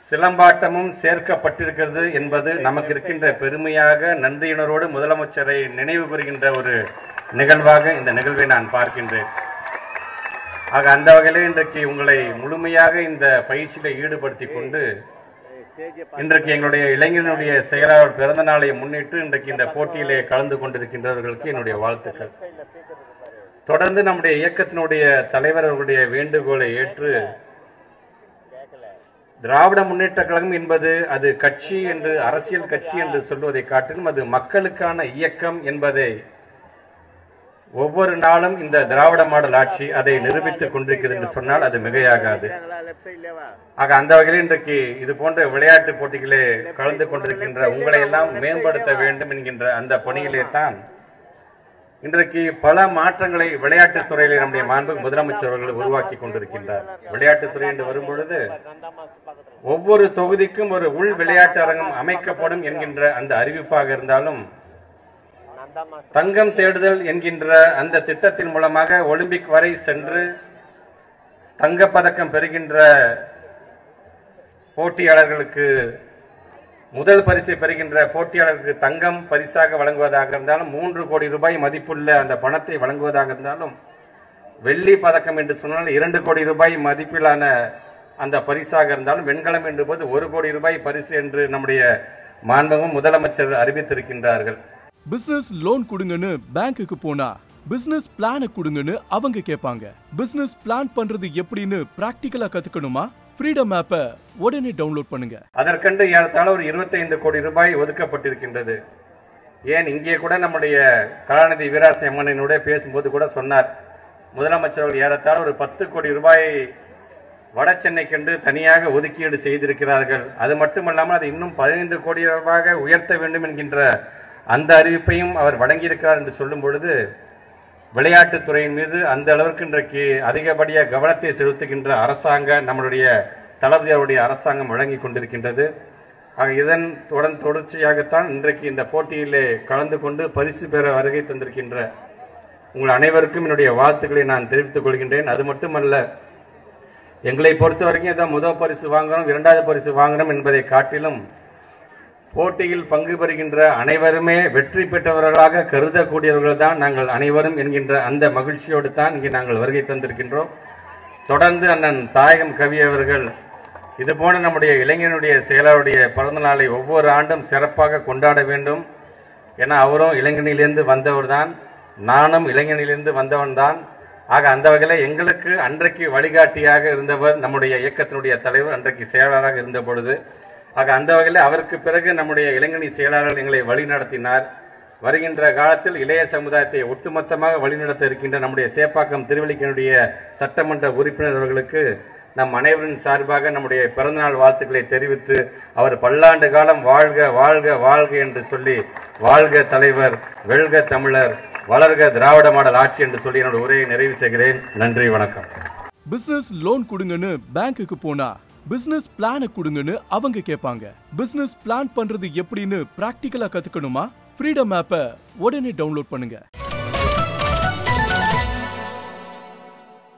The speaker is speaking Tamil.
சிலம்பாட்டமும் சேர்க்கப்பட்டிருக்கிறது என்பது நமக்கு இருக்கின்ற பெருமையாக நன்றியுணர்வோடு முதலமைச்சரை நினைவு கூறுகின்ற ஒரு நிகழ்வாக இந்த நிகழ்வை நான் பார்க்கின்றேன் ஆக அந்த வகையிலே இன்றைக்கு உங்களை முழுமையாக இந்த பயிற்சியில ஈடுபடுத்தி கொண்டு இன்றைக்கு எங்களுடைய இளைஞனுடைய செயலாளர் பிறந்த நாளை முன்னிட்டு இன்றைக்கு இந்த போட்டியிலே கலந்து கொண்டிருக்கின்றவர்களுக்கு என்னுடைய வாழ்த்துக்கள் தொடர்ந்து நம்முடைய இயக்கத்தினுடைய தலைவர் அவர்களுடைய வேண்டுகோளை ஏற்று திராவிட முன்னேற்ற கழகம் என்பது அது கட்சி என்று அரசியல் கட்சி என்று சொல்வதை காட்டிலும் அது மக்களுக்கான இயக்கம் என்பதை ஒவ்வொரு நாளும் இந்த திராவிட மாடல் ஆட்சி அதை நிரூபித்துக் கொண்டிருக்கிறது என்று சொன்னால் அது மிகையாகாது ஆக அந்த வகையில் இன்றைக்கு இது போன்ற விளையாட்டு போட்டிகளே கலந்து கொண்டிருக்கின்ற உங்களை எல்லாம் மேம்படுத்த வேண்டும் என்கின்ற அந்த பணியிலே தான் இன்றைக்கு பல மாற்றங்களை விளையாட்டுத் துறையிலே நம்முடைய மாண்பு முதலமைச்சர் அவர்கள் உருவாக்கி கொண்டிருக்கின்றார் விளையாட்டுத்துறை என்று வரும்பொழுது ஒவ்வொரு தொகுதிக்கும் ஒரு உள் விளையாட்டு அரங்கம் அமைக்கப்படும் என்கின்ற அந்த அறிவிப்பாக இருந்தாலும் தங்கம் தேடுதல் என்கின்ற அந்த திட்டத்தின் மூலமாக ஒலிம்பிக் வரை சென்று தங்கப்பதக்கம் பெறுகின்ற போட்டியாளர்களுக்கு முதல் பரிசை பெறுகின்ற போட்டியாளருக்கு தங்கம் பரிசாக வழங்குவதாக இருந்தாலும் மூன்று கோடி ரூபாய் மதிப்புள்ள அந்த பணத்தை வழங்குவதாக இருந்தாலும் வெள்ளி பதக்கம் என்று சொன்னால் இரண்டு கோடி ரூபாய் மதிப்பிலான அந்த பரிசாக இருந்தாலும் வெண்கலம் என்று போது ஒரு கோடி ரூபாய் பரிசு என்று நம்முடைய மாண்பும் முதலமைச்சர் அறிவித்திருக்கின்றார்கள் பிசினஸ் லோன் கொடுங்கன்னு பேங்க்குக்கு போனா பிசினஸ் பிளான கொடுங்கன்னு அவங்க கேட்பாங்க பிசினஸ் பிளான் பண்றது எப்படின்னு பிராக்டிக்கலா கத்துக்கணுமா ஃப்ரீடம் ஆப்பை உடனே டவுன்லோட் பண்ணுங்க அதற்கென்று ஏறத்தாழ ஒரு 25 கோடி ரூபாய் ஒதுக்கப்பட்டிருக்கின்றது ஏன் இங்கே கூட நம்முடைய கலாநிதி வீராசி அம்மனினுடைய பேசும்போது கூட சொன்னார் முதலமைச்சர் அவர்கள் ஏறத்தாழ ஒரு பத்து கோடி ரூபாய் வட சென்னைக்கென்று தனியாக ஒதுக்கீடு செய்திருக்கிறார்கள் அது மட்டுமல்லாமல் அது இன்னும் பதினைந்து கோடி ரூபாயாக உயர்த்த வேண்டும் என்கின்ற அந்த அறிவிப்பையும் அவர் வழங்கியிருக்கிறார் என்று சொல்லும் பொழுது விளையாட்டுத் துறையின் மீது அந்த அளவிற்கு இன்றைக்கு அதிகப்படியாக கவனத்தை செலுத்துகின்ற அரசாங்க நம்மளுடைய தளபதி அவருடைய அரசாங்கம் வழங்கி கொண்டிருக்கின்றது ஆக இதன் தொடர் தொடர்ச்சியாகத்தான் இன்றைக்கு இந்த போட்டியிலே கலந்து கொண்டு பரிசு பெற வருகை தந்திருக்கின்ற உங்கள் அனைவருக்கும் என்னுடைய வாழ்த்துக்களை நான் தெரிவித்துக் கொள்கின்றேன் அது மட்டுமல்ல எங்களை பொறுத்த வரைக்கும் ஏதோ முதல் பரிசு வாங்கணும் இரண்டாவது பரிசு வாங்கணும் என்பதை காட்டிலும் போட்டியில் பங்கு பெறுகின்ற அனைவருமே வெற்றி பெற்றவர்களாக கருதக்கூடியவர்கள் தான் நாங்கள் அனைவரும் என்கின்ற அந்த மகிழ்ச்சியோடு தான் இங்கே நாங்கள் வருகை தந்திருக்கின்றோம் தொடர்ந்து அண்ணன் தாயகம் கவி அவர்கள் இது போன்ற நம்முடைய இளைஞனுடைய செயலாளருடைய பிறந்த நாளை ஒவ்வொரு ஆண்டும் சிறப்பாக கொண்டாட வேண்டும் என அவரும் இளைஞனிலிருந்து வந்தவர் தான் நானும் இளைஞனிலிருந்து வந்தவன் தான் ஆக அந்த வகையில் எங்களுக்கு அன்றைக்கு வழிகாட்டியாக இருந்தவர் நம்முடைய இயக்கத்தினுடைய தலைவர் அன்றைக்கு செயலாளராக இருந்த பொழுது ஆக அந்த வகையில் அவருக்கு பிறகு நம்முடைய இளைஞனி செயலாளர் எங்களை வழிநடத்தினார் வருகின்ற காலத்தில் இளைய சமுதாயத்தை ஒட்டுமொத்தமாக வழிநடத்த இருக்கின்ற நம்முடைய சேப்பாக்கம் திருவள்ளிக்கனுடைய சட்டமன்ற உறுப்பினர் அவர்களுக்கு நம் அனைவரின் சார்பாக நம்முடைய பிறந்தநாள் வாழ்த்துக்களை தெரிவித்து அவர் பல்லாண்டு காலம் வாழ்க வாழ்க வாழ்க என்று சொல்லி வாழ்க தலைவர் வெல்க தமிழர் வளர்க திராவிட மாடல் ஆட்சி என்று சொல்லி என்னோட உரையை நிறைவு செய்கிறேன் நன்றி வணக்கம் பிசினஸ் லோன் கொடுங்கன்னு பேங்க்குக்கு போனா பிசினஸ் பிளான கொடுங்கன்னு அவங்க கேட்பாங்க பிசினஸ் பிளான் பண்றது எப்படின்னு பிராக்டிக்கலா கத்துக்கணுமா ஃப்ரீடம் ஆப்பை உடனே டவுன்லோட் பண்ணுங்க